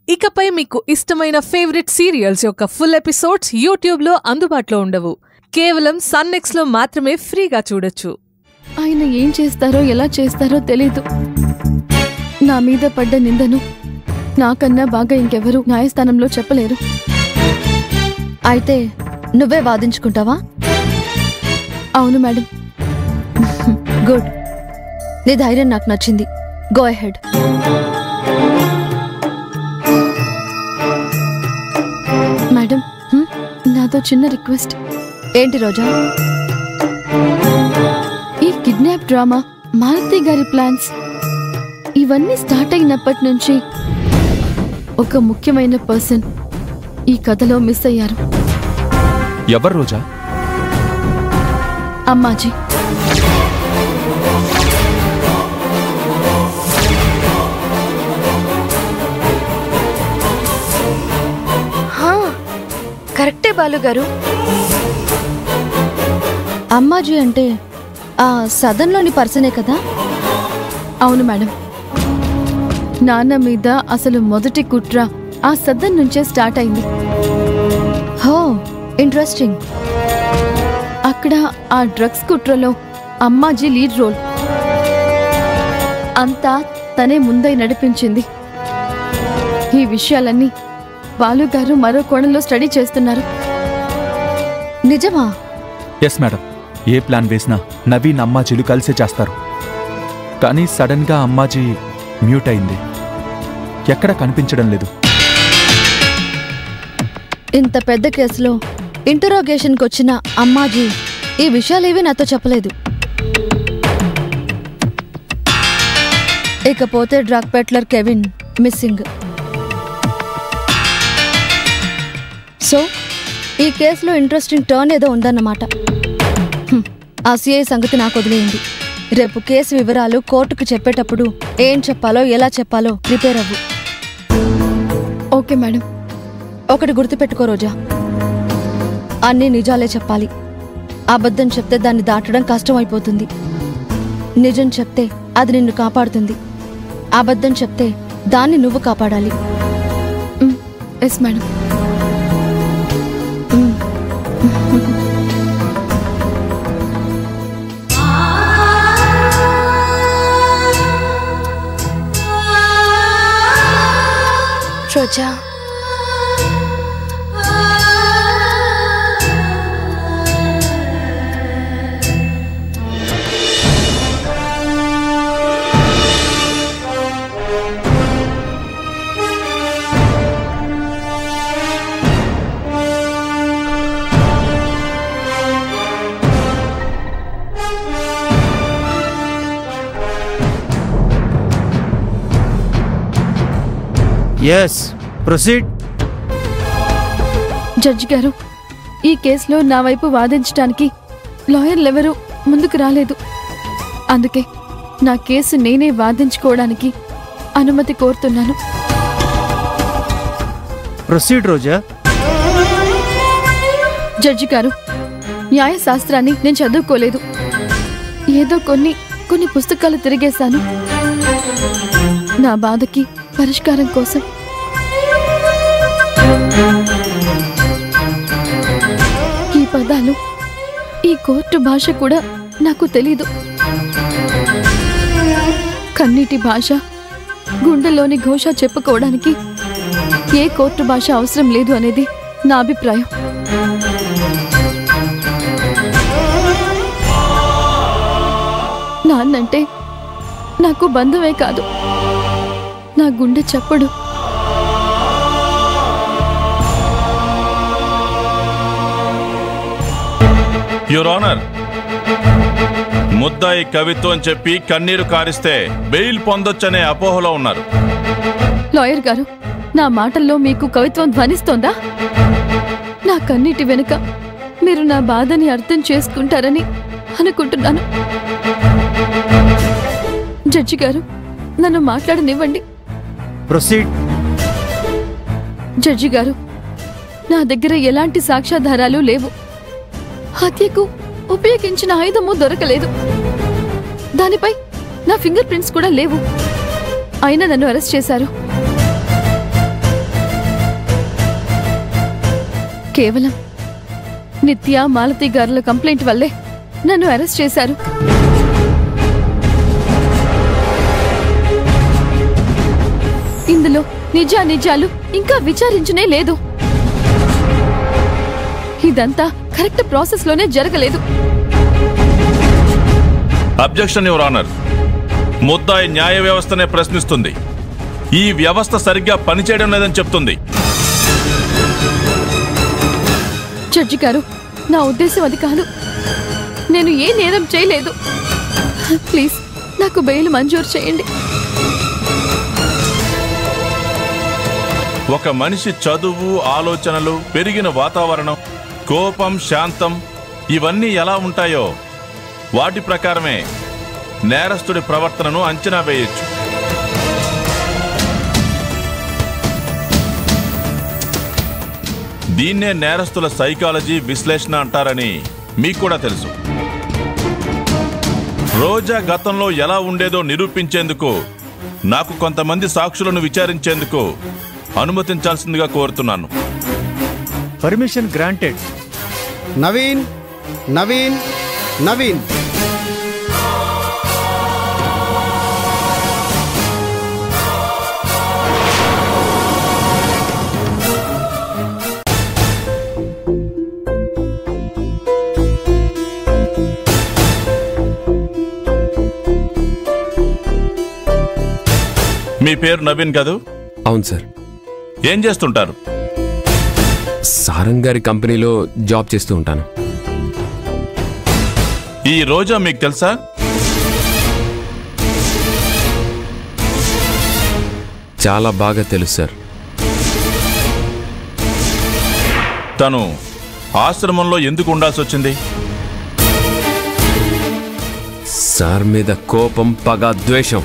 ఇకపై మీకు ఇష్టమైన ఫేవరెట్ సీరియల్స్ యొక్క ఫుల్ ఎపిసోడ్స్ యూట్యూబ్లో అందుబాటులో ఉండవు కేవలం సన్నెక్స్లో మాత్రమే ఫ్రీగా చూడొచ్చు ఆయన ఏం చేస్తారో ఎలా చేస్తారో తెలీదు నా మీద పడ్డ నిందను నాకన్నా బాగా ఇంకెవరు న్యాయస్థానంలో చెప్పలేరు అయితే నువ్వే వాదించుకుంటావా అవును మేడం గుడ్ నీ ధైర్యం నాకు నచ్చింది గో అహెడ్ మేడం హ్మ్? నాతో చిన్న రిక్వెస్ట్ ఏంటి రోజా ఈ కిడ్నాప్ డ్రామా మాలతి గారి ప్లాన్స్ ఇవన్నీ స్టార్ట్ అయినప్పటి నుంచి ఒక ముఖ్యమైన పర్సన్ ఈ కథలో మిస్ అయ్యారు ఎవరు రోజా అమ్మాజీ కరెక్టే బాలుగారు అమ్మాజీ అంటే ఆ సదన్లోని పర్సనే కదా అవును మేడం నాన్న మీద అసలు మొదటి కుట్ర ఆ సద్దన్ నుంచే స్టార్ట్ అయింది హో ఇంట్రెస్టింగ్ అక్కడ ఆ డ్రగ్స్ కుట్రలో అమ్మాజీ లీడ్ రోల్ అంతా తనే ముందై నడిపించింది ఈ విషయాలన్నీ బాలుగారు మరో కోణంలో స్టడీ చేస్తున్నారు నిజమా ఎస్ మేడం ఏ ప్లాన్ వేసినా నవీన్ అమ్మాజీలు కలిసే చేస్తారు కానీ సడన్గా అమ్మాజీ మ్యూట్ అయింది ఎక్కడ కనిపించడం లేదు ఇంత పెద్ద కేసులో ఇంటరోగేషన్కి వచ్చిన అమ్మాజీ ఈ విషయాలేవి నాతో చెప్పలేదు ఇకపోతే drug peddler Kevin missing so ఈ కేసులో ఇంట్రెస్టింగ్ టర్న్ ఏదో ఉందన్నమాట హ్మ్, ఆ సిఐ సంగతి నాకు వదిలేయండి రేపు కేసు వివరాలు కోర్టుకు చెప్పేటప్పుడు ఏం చెప్పాలో ఎలా చెప్పాలో ప్రిపేర్ అవ్వు ఓకే మేడం ఒకటి గుర్తుపెట్టుకో రోజా అన్నీ నిజాలే చెప్పాలి అబద్ధం చెప్తే దాన్ని దాటడం కష్టం అయిపోతుంది నిజం చెప్తే అది నిన్ను కాపాడుతుంది అబద్ధం చెప్తే దాన్ని నువ్వు కాపాడాలి yes madam Roja yes proceed judge గారు ఈ కేసులో నా వైపు వాదించడానికి లాయర్లెవరూ ముందుకు రాలేదు అందుకే నా కేసు నేనే వాదించుకోవడానికి అనుమతి కోరుతున్నాను ప్రొసీడ్ రోజా జడ్జి గారు న్యాయశాస్త్రాన్ని నేను చదువుకోలేదు ఏదో కొన్ని కొన్ని పుస్తకాలు తిరిగేశాను నా బాధకి పరిష్కారం కోసం ఈ పదాలు ఈ కోర్టు భాష కూడా నాకు తెలీదు కన్నీటి భాష గుండెల్లోని ఘోష చెప్పుకోవడానికి ఏ కోర్టు భాష అవసరం లేదు అనేది నా అభిప్రాయం నాన్నంటే నాకు బంధువే కాదు నా గుండె చప్పుడు యువర్ ఆనర్ ముద్దాయి కవిత్వం చెప్పి కన్నీరు కారిస్తే బెయిల్ పొందొచ్చనే అపోహలో ఉన్నారు లాయర్ గారు నా మాటల్లో మీకు కవిత్వం ధ్వనిస్తోందా నా కన్నీటి వెనుక మీరు నా బాధని అర్థం చేసుకుంటారని అనుకుంటున్నాను జడ్జి గారు నన్ను మాట్లాడనివ్వండి ప్రొసీడ్ జడ్జి గారు నా దగ్గర ఎలాంటి సాక్ష్యాధారాలు లేవు హత్యకు ఉపయోగించిన ఆయుధము దొరకలేదు దానిపై నా ఫింగర్ ప్రింట్స్ కూడా లేవు అయినా నన్ను అరెస్ట్ చేశారు కేవలం నిత్య మాలతి గారుల కంప్లైంట్ వల్లే నన్ను అరెస్ట్ చేశారు ఇందులో నిజా నిజాలు ఇంకా విచారించనే లేదు ఇదంతా కరెక్ట్ ప్రాసెస్ లోనే జరగలేదు అబ్జెక్షన్ యువర్ ఆనర్ ముద్దాయి న్యాయ వ్యవస్థనే ప్రశ్నిస్తుంది ఈ వ్యవస్థ సరిగ్గా పనిచేయడం లేదని చెప్తుంది జడ్జి గారు నా ఉద్దేశం అది కాదు నేను ఏ నేరం చేయలేదు ప్లీజ్ నాకు బెయిల్ మంజూరు చేయండి ఒక మనిషి చదువు ఆలోచనలు పెరిగిన వాతావరణం కోపం శాంతం ఇవన్నీ ఎలా ఉంటాయో వాటి ప్రకారమే నేరస్తుడి ప్రవర్తనను అంచనా వేయొచ్చు దీన్నే నేరస్తుల సైకాలజీ విశ్లేషణ అంటారని మీకు కూడా తెలుసు రోజా గతంలో ఎలా ఉండేదో నిరూపించేందుకు నాకు కొంతమంది సాక్షులను విచారించేందుకు అనుమతించాల్సిందిగా కోరుతున్నాను పర్మిషన్ గ్రాంటెడ్ నవీన్ నవీన్ నవీన్ మీ పేరు నవీన్ కదూ అవును సార్ ఏం చేస్తుంటారు సారంగ్ గారి కంపెనీలో జాబ్ చేస్తూ ఉంటాను ఈ రోజా మీకు తెలుసా చాలా బాగా తెలుసు సార్ తను ఆశ్రమంలో ఎందుకు ఉండాల్సి వచ్చింది సార్ మీద కోపం పగ ద్వేషం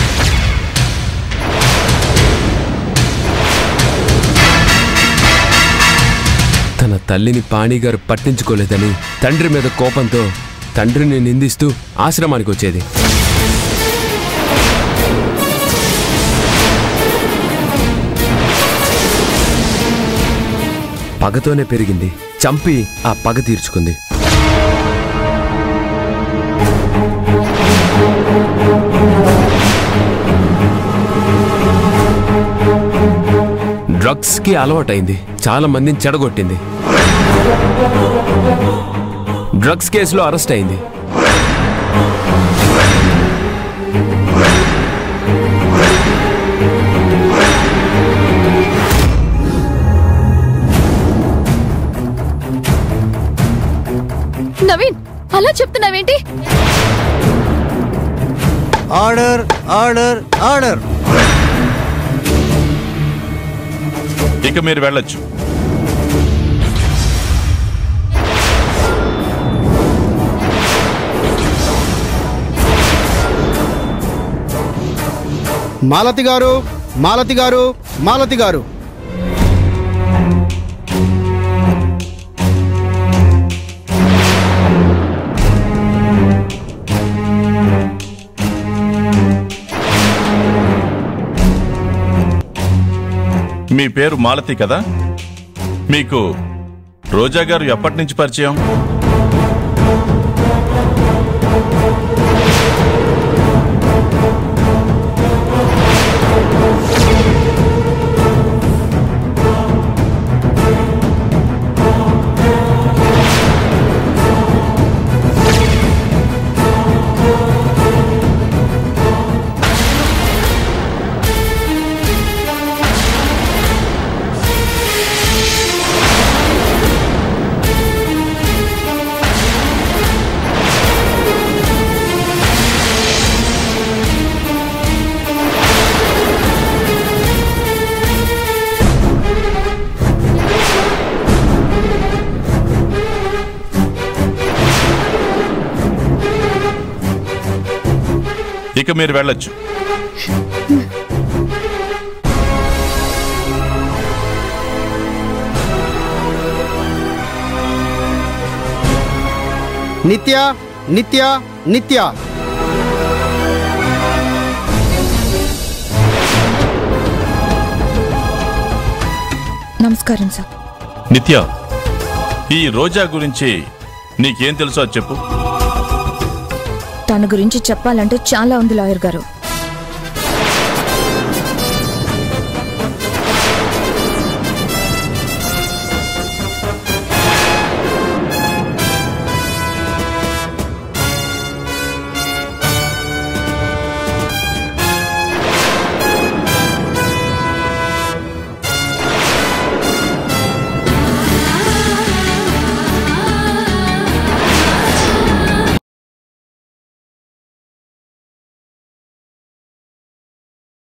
తన తల్లిని పాణిగారు పట్టించుకోలేదని తండ్రి మీద కోపంతో తండ్రిని నిందిస్తూ ఆశ్రమానికి వచ్చేది పగతోనే పెరిగింది చంపి ఆ పగ తీర్చుకుంది డ్రగ్స్ కి అలవాటైంది చాలా మందిని చెడగొట్టింది డ్రగ్స్ కేసులో అరెస్ట్ అయింది నవీన్ అలా చెప్తున్నావేంటి ఆర్డర్ ఆర్డర్ ఆర్డర్ ఇక మీరు వెళ్ళొచ్చు మాలతి గారు మాలతి గారు మాలతి గారు మీ పేరు మాలతి కదా మీకు రోజా గారు ఎప్పటి నుంచి పరిచయం ఇక మీరు వెళ్ళొచ్చు నిత్య నిత్య నిత్య నమస్కారం సార్ నిత్య ఈ రోజా గురించి నీకేం తెలుసో అది చెప్పు తన గురించి చెప్పాలంటే చాలా ఉంది లాయర్ గారు